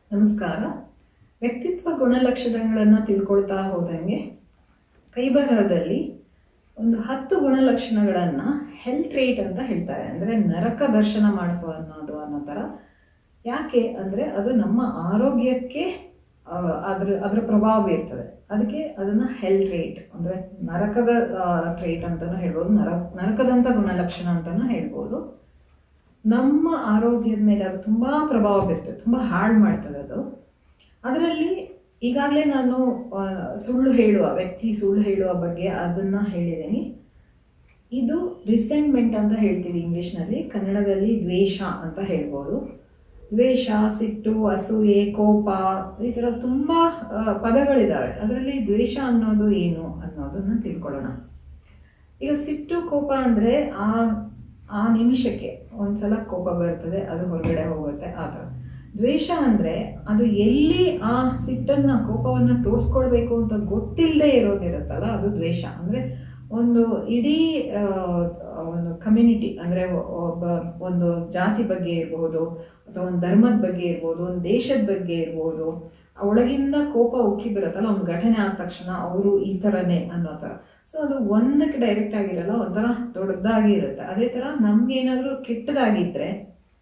ನಮಸ್ಕಾರ ವ್ಯಕ್ತಿತ್ವ ಗುಣಲಕ್ಷಣಗಳನ್ನು ತಿಳ್ಕೊಳ್ತಾ ಹೋದಂಗೆ ಕೈಬರಹದಲ್ಲಿ ಒಂದು ಹತ್ತು ಗುಣಲಕ್ಷಣಗಳನ್ನು ಹೆಲ್ತ್ ರೇಟ್ ಅಂತ ಹೇಳ್ತಾರೆ ಅಂದರೆ ನರಕ ದರ್ಶನ ಮಾಡಿಸುವ ಅನ್ನೋದು ಅನ್ನೋ ಥರ ಯಾಕೆ ಅಂದರೆ ಅದು ನಮ್ಮ ಆರೋಗ್ಯಕ್ಕೆ ಆ, ಅದ್ರ ಅದರ ಪ್ರಭಾವ ಬೀರ್ತದೆ ಅದಕ್ಕೆ ಅದನ್ನು ಹೆಲ್ತ್ ರೇಟ್ ಅಂದರೆ ನರಕದ ಟ್ರೇಟ್ ಅಂತಲೂ ಹೇಳ್ಬೋದು ನರ ನರಕದಂಥ ಗುಣಲಕ್ಷಣ ಅಂತಲೂ ಹೇಳ್ಬೋದು ನಮ್ಮ ಆರೋಗ್ಯದ ಮೇಲೆ ಅದು ತುಂಬ ಪ್ರಭಾವ ಬೀರ್ತದೆ ತುಂಬ ಹಾಳು ಮಾಡ್ತದೆ ಅದು ಅದರಲ್ಲಿ ಈಗಾಗಲೇ ನಾನು ಆ, ಸುಳ್ಳು ಹೇಳುವ ವ್ಯಕ್ತಿ ಸುಳ್ಳು ಹೇಳುವ ಬಗ್ಗೆ ಅದನ್ನು ಹೇಳಿದ್ದೀನಿ ಇದು ರಿಸೆಂಟ್ಮೆಂಟ್ ಅಂತ ಹೇಳ್ತೀವಿ ಇಂಗ್ಲೀಷ್ನಲ್ಲಿ ಕನ್ನಡದಲ್ಲಿ ದ್ವೇಷ ಅಂತ ಹೇಳ್ಬೋದು ದ್ವೇಷ ಸಿಟ್ಟು ಅಸೂಯೆ ಕೋಪ ಈ ಥರ ತುಂಬ ಆ, ಪದಗಳಿದ್ದಾವೆ ಅದರಲ್ಲಿ ದ್ವೇಷ ಅನ್ನೋದು ಏನು ಅನ್ನೋದನ್ನು ತಿಳ್ಕೊಳ್ಳೋಣ ಈಗ ಸಿಟ್ಟು ಕೋಪ ಅಂದರೆ ಆ ಆ ನಿಮಿಷಕ್ಕೆ ಒಂದ್ಸಲ ಕೋಪ ಬರ್ತದೆ ಅದು ಹೊರಗಡೆ ಹೋಗುತ್ತೆ ಆ ಥರ ದ್ವೇಷ ಅಂದರೆ ಅದು ಎಲ್ಲಿ ಆ ಸಿಟ್ಟನ್ನು ಕೋಪವನ್ನು ತೋರಿಸ್ಕೊಳ್ಬೇಕು ಅಂತ ಗೊತ್ತಿಲ್ಲದೆ ಇರೋದಿರುತ್ತಲ್ಲ ಅದು ದ್ವೇಷ ಅಂದರೆ ಒಂದು ಇಡೀ ಆ, ಒಂದು ಕಮ್ಯುನಿಟಿ ಅಂದರೆ ಒಬ್ಬ ಒಂದು ಜಾತಿ ಬಗ್ಗೆ ಇರ್ಬೋದು ಅಥವಾ ಒಂದು ಧರ್ಮದ ಬಗ್ಗೆ ಇರ್ಬೋದು ಒಂದು ದೇಶದ ಬಗ್ಗೆ ಇರ್ಬೋದು ಆ ಒಳಗಿಂದ ಕೋಪ ಉಕ್ಕಿ ಬರುತ್ತಲ್ಲ ಒಂದು ಘಟನೆ ಆದ ತಕ್ಷಣ ಅವರು ಈ ಥರನೇ ಅನ್ನೋ ಥರ ಸೊ ಅದು ಒಂದಕ್ಕೆ ಡೈರೆಕ್ಟ್ ಆಗಿರಲ್ಲ ಒಂಥರ ದೊಡ್ಡದಾಗಿ ಇರುತ್ತೆ ಅದೇ ಥರ ನಮ್ಗೆ ಏನಾದರೂ ಕೆಟ್ಟದಾಗಿದ್ರೆ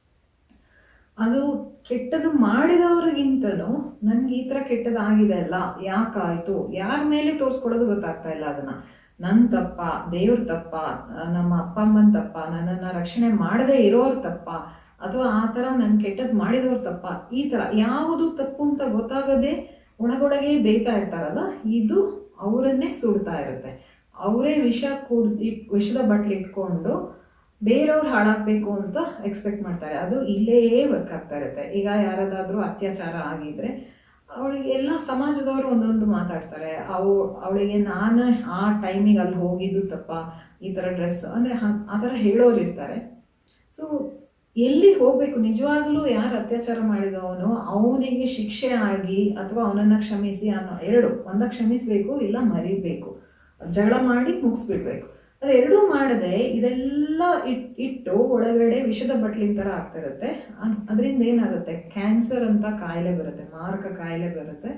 ಅದು ಕೆಟ್ಟದು ಮಾಡಿದವ್ರಿಗಿಂತನೂ ನನ್ಗೆ ಈ ಥರ ಕೆಟ್ಟದಾಗಿದೆ ಅಲ್ಲ ಯಾಕಾಯ್ತು ಯಾರ ಮೇಲೆ ತೋರಿಸ್ಕೊಳ್ಳೋದು ಗೊತ್ತಾಗ್ತಾ ಇಲ್ಲ ಅದನ್ನ ನನ್ನ ತಪ್ಪ ದೇವ್ರ ತಪ್ಪ ಆ, ನಮ್ಮ ಅಪ್ಪ ಅಮ್ಮನ ತಪ್ಪ ನನ್ನನ್ನು ರಕ್ಷಣೆ ಮಾಡದೇ ಇರೋರ್ ತಪ್ಪ ಅಥವಾ ಆ ಥರ ನನ್ ಕೆಟ್ಟದ್ದು ಮಾಡಿದವ್ರ ತಪ್ಪ ಈ ಥರ ಯಾವುದು ತಪ್ಪು ಅಂತ ಗೊತ್ತಾಗದೆ ಒಳಗೊಳಗೆ ಬೇಯ್ತಾ ಇರ್ತಾರಲ್ಲ ಇದು ಅವರನ್ನೇ ಸುಡ್ತಾ ಇರುತ್ತೆ ಅವರೇ ವಿಷ ಕುಡ್ ಇಟ್ ವಿಷದ ಬಟ್ಲು ಇಟ್ಕೊಂಡು ಬೇರೆಯವ್ರು ಹಾಳಾಗಬೇಕು ಅಂತ ಎಕ್ಸ್ಪೆಕ್ಟ್ ಮಾಡ್ತಾರೆ ಅದು ಇಲ್ಲೇ ವರ್ಕ್ ಆಗ್ತಾ ಇರುತ್ತೆ ಈಗ ಯಾರದಾದ್ರೂ ಅತ್ಯಾಚಾರ ಆಗಿದ್ರೆ ಅವಳಿಗೆ ಎಲ್ಲ ಸಮಾಜದವರು ಒಂದೊಂದು ಮಾತಾಡ್ತಾರೆ ಅವು ಅವಳಿಗೆ ನಾನು ಆ ಟೈಮಿಗೆ ಅಲ್ಲಿ ಹೋಗಿದ್ದು ತಪ್ಪ ಈ ಥರ ಡ್ರೆಸ್ ಅಂದರೆ ಆ ಥರ ಹೇಳೋರು ಇರ್ತಾರೆ ಸೊ ಎಲ್ಲಿ ಹೋಗ್ಬೇಕು ನಿಜವಾಗ್ಲೂ ಯಾರು ಅತ್ಯಾಚಾರ ಮಾಡಿದವನು ಅವನಿಗೆ ಶಿಕ್ಷೆ ಆಗಿ ಅಥವಾ ಅವನನ್ನ ಕ್ಷಮಿಸಿ ಅನ್ನೋ ಎರಡು ಒಂದ ಕ್ಷಮಿಸಬೇಕು ಇಲ್ಲ ಮರಿಬೇಕು ಜಗಳ ಮಾಡಿ ಮುಗಿಸ್ಬಿಡ್ಬೇಕು ಅದು ಎರಡೂ ಮಾಡದೆ ಇದೆಲ್ಲ ಇಟ್ ಇಟ್ಟು ಒಳಗಡೆ ವಿಷದ ಬಟ್ಲಿನ ಥರ ಆಗ್ತಿರುತ್ತೆ ಅದರಿಂದ ಏನಾಗುತ್ತೆ ಕ್ಯಾನ್ಸರ್ ಅಂತ ಕಾಯಿಲೆ ಬರುತ್ತೆ ಮಾರಕ ಕಾಯಿಲೆ ಬರುತ್ತೆ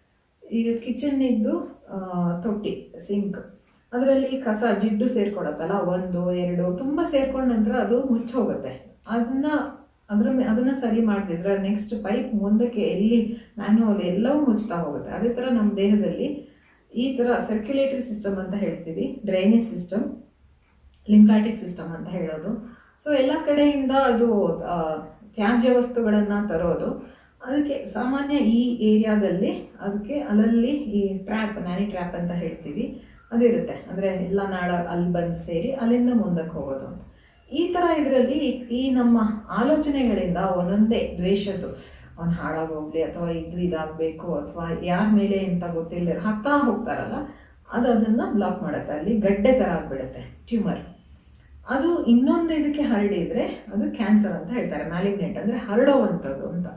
ಈಗ ಕಿಚನ್ ಇದ್ದು ಆ, ತೊಟ್ಟಿ ಸಿಂಕ್ ಅದರಲ್ಲಿ ಕಸ ಜಿಡ್ಡು ಸೇರ್ಕೊಡತ್ತಲ್ಲ ಒಂದು ಎರಡು ತುಂಬ ಸೇರ್ಕೊಂಡ ನಂತರ ಅದು ಮುಚ್ಚೋಗುತ್ತೆ ಅದನ್ನ ಅದ್ರ ಮೇ ಅದನ್ನ ಸರಿ ಮಾಡ್ತಿದ್ರೆ ನೆಕ್ಸ್ಟ್ ಪೈಪ್ ಮುಂದಕ್ಕೆ ಎಲ್ಲಿ ಮ್ಯಾನ್ಯುವಲ್ ಎಲ್ಲವೂ ಮುಚ್ತಾ ಹೋಗುತ್ತೆ ಅದೇ ಥರ ನಮ್ಮ ದೇಹದಲ್ಲಿ ಈ ಥರ ಸರ್ಕ್ಯುಲೇಟರಿ ಸಿಸ್ಟಮ್ ಅಂತ ಹೇಳ್ತೀವಿ ಡ್ರೈನೇಜ್ ಸಿಸ್ಟಮ್ ಲಿಂಫ್ಯಾಟಿಕ್ ಸಿಸ್ಟಮ್ ಅಂತ ಹೇಳೋದು ಸೊ ಎಲ್ಲ ಕಡೆಯಿಂದ ಅದು ಆ, ತ್ಯಾಜ್ಯ ವಸ್ತುಗಳನ್ನು ತರೋದು ಅದಕ್ಕೆ ಸಾಮಾನ್ಯ ಈ ಏರಿಯಾದಲ್ಲಿ ಅದಕ್ಕೆ ಅಲ್ಲಲ್ಲಿ ಈ ಟ್ರ್ಯಾಪ್ ನ್ಯಾನಿ ಟ್ರ್ಯಾಪ್ ಅಂತ ಹೇಳ್ತೀವಿ ಅದಿರುತ್ತೆ ಅಂದರೆ ಎಲ್ಲ ನಾಳ ಅಲ್ಲಿ ಬಂದು ಸೇರಿ ಅಲ್ಲಿಂದ ಮುಂದಕ್ಕೆ ಹೋಗೋದು ಅಂತ ಈ ಥರ ಇದರಲ್ಲಿ ಈ ನಮ್ಮ ಆಲೋಚನೆಗಳಿಂದ ಒಂದೊಂದೇ ದ್ವೇಷದ್ದು ಅವ್ನು ಹಾಳಾಗೋಗ್ಲಿ ಅಥವಾ ಇದು ಇದಾಗಬೇಕು ಅಥವಾ ಯಾರ ಮೇಲೆ ಅಂತ ಗೊತ್ತಿಲ್ಲ ಹತ್ತಾ ಹೋಗ್ತಾರಲ್ಲ ಅದು ಅದನ್ನು ಬ್ಲಾಕ್ ಮಾಡುತ್ತೆ ಅಲ್ಲಿ ಗಡ್ಡೆ ಥರ ಆಗಿಬಿಡುತ್ತೆ ಟ್ಯೂಮರ್ ಅದು ಇನ್ನೊಂದು ಇದಕ್ಕೆ ಹರಡಿದ್ರೆ ಅದು ಕ್ಯಾನ್ಸರ್ ಅಂತ ಹೇಳ್ತಾರೆ ಮ್ಯಾಲಿಗ್ನೆಂಟ್ ಅಂದರೆ ಹರಡೋವಂಥದ್ದು ಅಂತ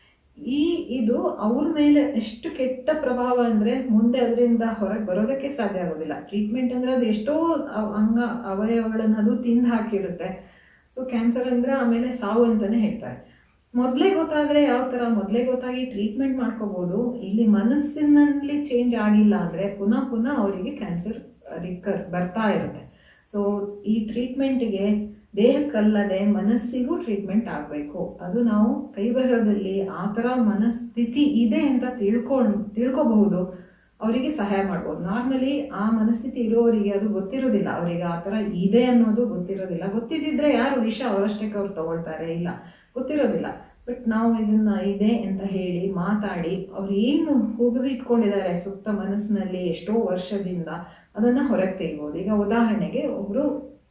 ಈ ಇದು ಅವ್ರ ಮೇಲೆ ಎಷ್ಟು ಕೆಟ್ಟ ಪ್ರಭಾವ ಅಂದರೆ ಮುಂದೆ ಅದರಿಂದ ಹೊರಗೆ ಬರೋದಕ್ಕೆ ಸಾಧ್ಯ ಆಗೋದಿಲ್ಲ ಟ್ರೀಟ್ಮೆಂಟ್ ಅಂದರೆ ಅದು ಎಷ್ಟೋ ಅವ್- ಅಂಗ ಅವಯವಗಳನ್ನು ಅದು ತಿಂದು ಹಾಕಿರುತ್ತೆ ಸೊ ಕ್ಯಾನ್ಸರ್ ಅಂದರೆ ಆಮೇಲೆ ಸಾವು ಅಂತಲೇ ಹೇಳ್ತಾರೆ ಮೊದಲೇ ಗೊತ್ತಾದರೆ ಯಾವ ಥರ ಮೊದಲೇ ಗೊತ್ತಾಗಿ ಟ್ರೀಟ್ಮೆಂಟ್ ಮಾಡ್ಕೋಬೋದು ಇಲ್ಲಿ ಮನಸ್ಸಿನಲ್ಲಿ ಚೇಂಜ್ ಆಗಿಲ್ಲ ಅಂದರೆ ಪುನಃ ಪುನಃ ಅವರಿಗೆ ಕ್ಯಾನ್ಸರ್ ರಿಕರ್ ಬರ್ತಾ ಇರುತ್ತೆ ಸೊ ಈ ಟ್ರೀಟ್ಮೆಂಟಿಗೆ ದೇಹಕ್ಕಲ್ಲದೆ ಮನಸ್ಸಿಗೂ ಟ್ರೀಟ್ಮೆಂಟ್ ಆಗಬೇಕು ಅದು ನಾವು ಕೈಬರಹದಲ್ಲಿ ಆ ಥರ ಮನಸ್ಥಿತಿ ಇದೆ ಅಂತ ತಿಳ್ಕೊಂಡು ತಿಳ್ಕೊಬಹುದು ಅವರಿಗೆ ಸಹಾಯ ಮಾಡ್ಬೋದು ನಾರ್ಮಲಿ ಆ ಮನಸ್ಥಿತಿ ಇರೋರಿಗೆ ಅದು ಗೊತ್ತಿರೋದಿಲ್ಲ ಅವರಿಗೆ ಆ ಥರ ಇದೆ ಅನ್ನೋದು ಗೊತ್ತಿರೋದಿಲ್ಲ ಗೊತ್ತಿದ್ದಿದ್ರೆ ಯಾರು ವಿಷ ಅವರಷ್ಟಕ್ಕೆ ಅವ್ರು ತಗೊಳ್ತಾರೆ ಇಲ್ಲ ಗೊತ್ತಿರೋದಿಲ್ಲ ಬಟ್ ನಾವು ಇದನ್ನ ಇದೆ ಅಂತ ಹೇಳಿ ಮಾತಾಡಿ ಅವ್ರು ಏನು ಇಟ್ಕೊಂಡಿದ್ದಾರೆ ಸುತ್ತ ಮನಸ್ಸಿನಲ್ಲಿ ಎಷ್ಟೋ ವರ್ಷದಿಂದ ಅದನ್ನ ಹೊರಗೆ ತೆಗಿಬೋದು ಈಗ ಉದಾಹರಣೆಗೆ ಒಬ್ರು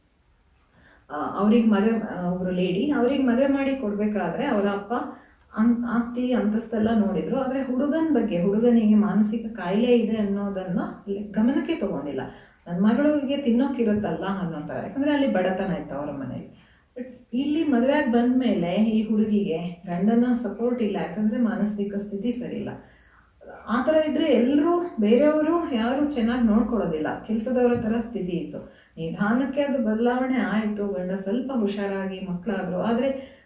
ಅವ್ರಿಗೆ ಮದುವೆ ಒಬ್ರು ಲೇಡಿ ಅವ್ರಿಗೆ ಮದುವೆ ಮಾಡಿ ಕೊಡ್ಬೇಕಾದ್ರೆ ಅವರ ಅಪ್ಪ ಅನ್ ಆಸ್ತಿ ಅಂತಸ್ತೆಲ್ಲ ನೋಡಿದ್ರು ಆದರೆ ಹುಡುಗನ ಬಗ್ಗೆ ಹುಡುಗನಿಗೆ ಮಾನಸಿಕ ಕಾಯಿಲೆ ಇದೆ ಅನ್ನೋದನ್ನ ಲೆ- ಗಮನಕ್ಕೆ ತಗೊಂಡಿಲ್ಲ ನನ್ನ ಮಗಳಿಗೆ ತಿನ್ನೋಕಿರುತ್ತಲ್ಲ ಅನ್ನೋ ಥರ ಯಾಕಂದ್ರೆ ಅಲ್ಲಿ ಬಡತನ ಇತ್ತು ಅವರ ಮನೇಲಿ ಬಟ್ ಇಲ್ಲಿ ಮದುವೆ ಆಗಿ ಬಂದ್ಮೇಲೆ ಈ ಹುಡುಗಿಗೆ ಗಂಡನ ಸಪೋರ್ಟ್ ಇಲ್ಲ ಯಾಕಂದ್ರೆ ಮಾನಸಿಕ ಸ್ಥಿತಿ ಸರಿ ಇಲ್ಲ ಆ ಥರ ಇದ್ರೆ ಎಲ್ಲರೂ ಬೇರೆಯವರು ಯಾರು ಚೆನ್ನಾಗಿ ನೋಡ್ಕೊಳ್ಳೋದಿಲ್ಲ ಕೆಲಸದವರ ಥರ ಸ್ಥಿತಿ ಇತ್ತು ನಿಧಾನಕ್ಕೆ ಅದು ಬದಲಾವಣೆ ಆಯಿತು ಗಂಡ ಸ್ವಲ್ಪ ಹುಷಾರಾಗಿ ಮಕ್ಕಳಾದ್ರು ಆದರೆ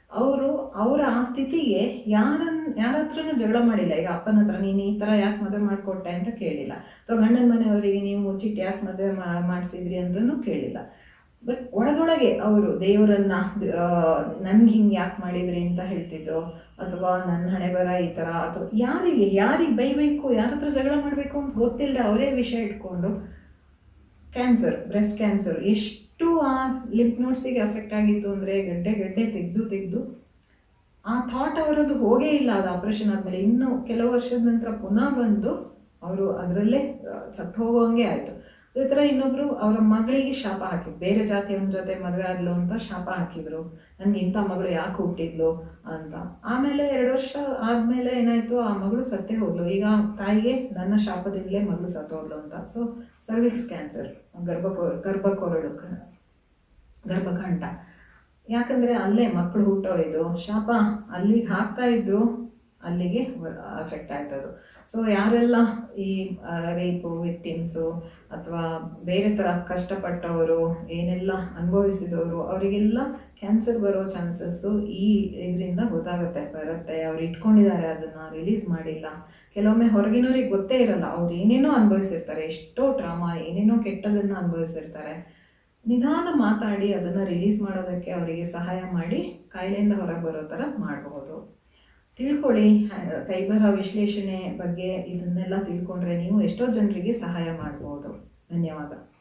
ಅವರು ಅವರ ಆ ಸ್ಥಿತಿಗೆ ಯಾರನ್ ಯಾರ ಹತ್ರನೂ ಜಗಳ ಮಾಡಿಲ್ಲ ಈಗ ಅಪ್ಪನ ಹತ್ರ ನೀನು ಈ ಥರ ಯಾಕೆ ಮದುವೆ ಮಾಡಿಕೊಟ್ಟೆ ಅಂತ ಕೇಳಿಲ್ಲ ಅಥವಾ ಗಂಡನ ಮನೆಯವರಿಗೆ ನೀವು ಮುಚ್ಚಿಟ್ಟು ಯಾಕೆ ಮದುವೆ ಮಾಡಿಸಿದ್ರಿ ಅಂತಲೂ ಕೇಳಿಲ್ಲ ಬಟ್ ಒಳಗೊಳಗೆ ಅವರು ದೇವರನ್ನ ನನ್ಗೆ ಹಿಂಗೆ ಯಾಕೆ ಮಾಡಿದ್ರಿ ಅಂತ ಹೇಳ್ತಿದ್ರು ಅಥವಾ ನನ್ನ ಹಣೆ ಬರ ಈ ಥರ ಅಥವಾ ಯಾರಿಗೆ ಯಾರಿಗೆ ಬೈಬೇಕು ಯಾರ ಹತ್ರ ಜಗಳ ಮಾಡಬೇಕು ಅಂತ ಗೊತ್ತಿಲ್ಲದೆ ಅವರೇ ವಿಷಯ ಇಟ್ಕೊಂಡು ಕ್ಯಾನ್ಸರ್ ಬ್ರೆಸ್ಟ್ ಕ್ಯಾನ್ಸರ್ ಎಷ್ಟು ಆ ಲಿಂಪ್ ನೋಟ್ಸಿಗೆ ಅಫೆಕ್ಟ್ ಆಗಿತ್ತು ಅಂದರೆ ಗಡ್ಡೆ ಗಡ್ಡೆ ತೆಗೆದು ತೆಗೆದು ಆ ಥಾಟ್ ಅವರದ್ದು ಹೋಗೇ ಇಲ್ಲ ಅದು ಆಪರೇಷನ್ ಆದಮೇಲೆ ಇನ್ನು ಕೆಲವು ವರ್ಷದ ನಂತರ ಪುನಃ ಬಂದು ಅವರು ಅದರಲ್ಲೇ ಸತ್ತು ಹೋಗೋಂಗೆ ಆಯಿತು ಅದೇ ಥರ ಇನ್ನೊಬ್ರು ಅವರ ಮಗಳಿಗೆ ಶಾಪ ಹಾಕಿದ್ರು ಬೇರೆ ಜಾತಿಯವನ ಜೊತೆ ಮದುವೆ ಆದ್ಲು ಅಂತ ಶಾಪ ಹಾಕಿದ್ರು ನನ್ಗೆ ಇಂಥ ಮಗಳು ಯಾಕೆ ಹುಟ್ಟಿದ್ಲು ಅಂತ ಆಮೇಲೆ ಎರಡು ವರ್ಷ ಆದ್ಮೇಲೆ ಏನಾಯ್ತು ಆ ಮಗಳು ಸತ್ತೇ ಹೋದ್ಲು ಈಗ ತಾಯಿಗೆ ನನ್ನ ಶಾಪದಿಂದಲೇ ಮಗಳು ಸತ್ತೋದ್ಲು ಅಂತ ಸೊ ಸರ್ವಿಕ್ಸ್ ಕ್ಯಾನ್ಸರ್ ಗರ್ಭಕೊ ಗರ್ಭಕೊರಳು ಗರ್ಭಕಂಠ ಯಾಕಂದ್ರೆ ಅಲ್ಲೇ ಮಕ್ಕಳು ಹುಟ್ಟೋ ಇದು ಶಾಪ ಅಲ್ಲಿಗೆ ಹಾಕ್ತಾ ಇದ್ರು ಅಲ್ಲಿಗೆ ಅಫೆಕ್ಟ್ ಆಯ್ತದು ಸೊ ಯಾರೆಲ್ಲ ಈ ರೇಪು ವಿಕ್ಟಿಮ್ಸು ಅಥವಾ ಬೇರೆ ಥರ ಕಷ್ಟಪಟ್ಟವರು ಏನೆಲ್ಲ ಅನುಭವಿಸಿದವರು ಅವರಿಗೆಲ್ಲ ಕ್ಯಾನ್ಸರ್ ಬರೋ ಚಾನ್ಸಸ್ಸು ಈ ಇದರಿಂದ ಗೊತ್ತಾಗುತ್ತೆ ಬರುತ್ತೆ ಅವ್ರು ಇಟ್ಕೊಂಡಿದ್ದಾರೆ ಅದನ್ನು ರಿಲೀಸ್ ಮಾಡಿಲ್ಲ ಕೆಲವೊಮ್ಮೆ ಹೊರಗಿನವ್ರಿಗೆ ಗೊತ್ತೇ ಇರಲ್ಲ ಅವ್ರು ಏನೇನೋ ಅನುಭವಿಸಿರ್ತಾರೆ ಎಷ್ಟೋ ಡ್ರಾಮಾ ಏನೇನೋ ಕೆಟ್ಟದನ್ನು ಅನುಭವಿಸಿರ್ತಾರೆ ನಿಧಾನ ಮಾತಾಡಿ ಅದನ್ನು ರಿಲೀಸ್ ಮಾಡೋದಕ್ಕೆ ಅವರಿಗೆ ಸಹಾಯ ಮಾಡಿ ಕಾಯಿಲೆಯಿಂದ ಹೊರಗೆ ಬರೋ ಥರ ಮಾಡಬಹುದು ತಿಳ್ಕೊಳ್ಳಿ ಕೈಬರಹ ವಿಶ್ಲೇಷಣೆ ಬಗ್ಗೆ ಇದನ್ನೆಲ್ಲ ತಿಳ್ಕೊಂಡ್ರೆ ನೀವು ಎಷ್ಟೋ ಜನರಿಗೆ ಸಹಾಯ ಮಾಡ್ಬೋದು ಧನ್ಯವಾದ